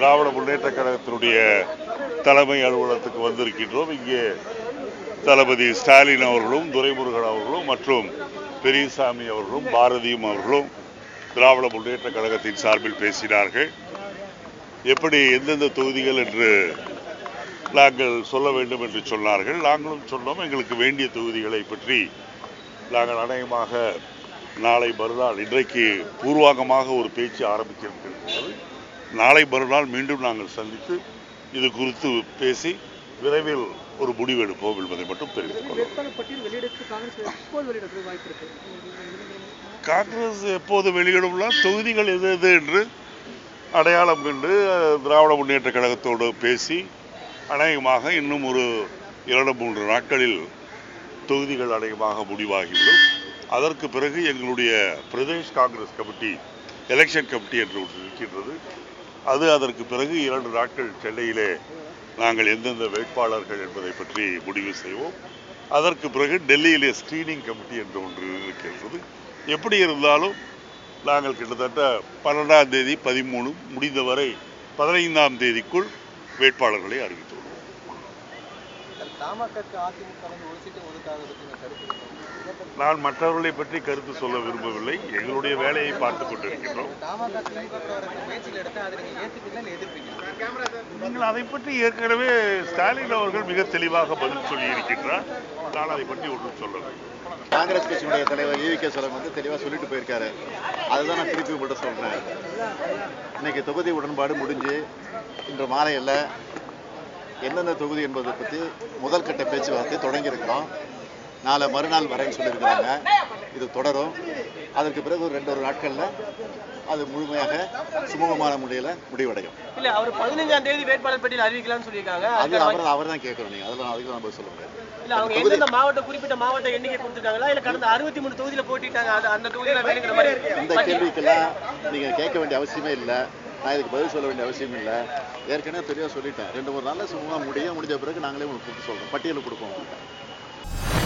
திராவிட முன்னேற்ற கழகத்தினுடைய தலைமை அலுவலகத்துக்கு வந்திருக்கின்றோம் இங்கே தளபதி ஸ்டாலின் அவர்களும் துரைமுருகன் அவர்களும் மற்றும் பெரியசாமி அவர்களும் பாரதியும் அவர்களும் திராவிட முன்னேற்ற கழகத்தின் சார்பில் பேசினார்கள் எப்படி எந்தெந்த தொகுதிகள் என்று நாங்கள் சொல்ல வேண்டும் என்று சொன்னார்கள் நாங்களும் சொன்னோம் எங்களுக்கு வேண்டிய தொகுதிகளை பற்றி நாங்கள் அநேகமாக நாளை மறுநாள் இன்றைக்கு பூர்வாங்கமாக ஒரு பேச்சு ஆரம்பிக்க இருக்கிறது நாளை மறுநாள் மீண்டும் நாங்கள் சந்தித்து இது குறித்து பேசி விரைவில் ஒரு முடிவு எடுப்போம் என்பதை மட்டும் தெரிவித்துக் கொள்வோம் வேட்பாளர் பட்டியல் வெளியிடத்து காங்கிரஸ் எப்போது வெளியிடறதுக்கு வாய்ப்பு இருக்கு காங்கிரஸ் எப்போது வெளியிடும்லாம் தொகுதிகள் எது எது என்று அடையாளம் கண்டு அஹ், திராவிட முன்னேற்ற கழகத்தோடு பேசி அநேகமாக இன்னும் ஒரு இரண்டு மூன்று நாட்களில் தொகுதிகள் அநேகமாக முடிவாகிவிடும் அதற்கு பிறகு எங்களுடைய Pradesh Congress committee election committee என்று ஒன்று இருக்கின்றது அது அதற்கு பிறகு இரண்டு நாட்கள் சென்னையிலே நாங்கள் எந்தெந்த வேட்பாளர்கள் என்பதை பற்றி முடிவு செய்வோம் அதற்கு பிறகு டெல்லியிலே ஸ்கிரீனிங் கமிட்டி என்று ஒன்று இருக்கிறது எப்படி இருந்தாலும் நாங்கள் கிட்டத்தட்ட பன்னெண்டாம் தேதி பதிமூணு முடிந்தவரை பதினைந்தாம் தேதிக்குள் வேட்பாளர்களை அறிவித்துள்ளோம் தமாகக்கு அதிமுக வந்து ஒரு சீட்டு ஒதுக்காத பற்றி கருத்து நான் மற்றவர்களை பற்றி கருத்து சொல்ல விரும்பவில்லை எங்களுடைய வேலையை பார்த்துக் கொண்டிருக்கின்றோம் தமாக கைப்பற்றுவதற்கு முயற்சிகள் எடுத்து அதை நீங்க ஏற்றுப்பீங்களா இல்லை எதிர்ப்பீங்க நீங்கள் அதை பற்றி ஏற்கனவே ஸ்டாலின் அவர்கள் மிக தெளிவாக பதில் சொல்லி இருக்கின்றார் நான் அதை பற்றி ஒன்றும் சொல்லவில்லை காங்கிரஸ் கட்சியினுடைய தலைவர் ஈவி கே சலம் வந்து தெளிவாக சொல்லிட்டு போயிருக்காரு அதுதான் நான் திருப்பி மட்டும் சொல்றேன் இன்னைக்கு தொகுதி உடன்பாடு முடிஞ்சு இன்று மாலையில் எந்தெந்த தொகுதி என்பதை பற்றி முதல் கட்ட பேச்சுவார்த்தை தொடங்கியிருக்கிறோம் நாளை மறுநாள் வரேன்னு சொல்லியிருக்கிறாங்க இது தொடரும் அதற்கு பிறகு ஒரு ரெண்டு ஒரு நாட்களில் அது முழுமையாக சுமூகமான முறையில் முடிவடையும் இல்ல அவர் பதினஞ்சாம் தேதி வேட்பாளர் பட்டியல் அறிவிக்கலாம்னு சொல்லியிருக்காங்க அது அவர் அவர் தான் கேட்கணும் நீங்கள் அதெல்லாம் அதுக்கு நான் பதில் சொல்ல முடியாது இல்ல அவங்க எந்தெந்த மாவட்ட குறிப்பிட்ட மாவட்ட எண்ணிக்கை கொடுத்துருக்காங்களா இல்ல கடந்த அறுபத்தி மூணு தொகுதியில போட்டிட்டாங்க அது அந்த தொகுதியில வேணுங்கிற மாதிரி இந்த கேள்விக்கெல்லாம் நீங்கள் கேட்க வேண்டிய அவசியமே இல்லை நான் இதுக்கு பதில் சொல்ல வேண்டிய அவசியம் இல்லை ஏற்கனவே தெளிவாக சொல்லிட்டேன் ரெண்டு மூணு நாளில் சும்மா முடியும் முடிஞ்ச பிறகு நாங்களே உங்களுக்கு சொல்கிறோம் பட்டியல் கொடுப்போம் உங்களுக்கு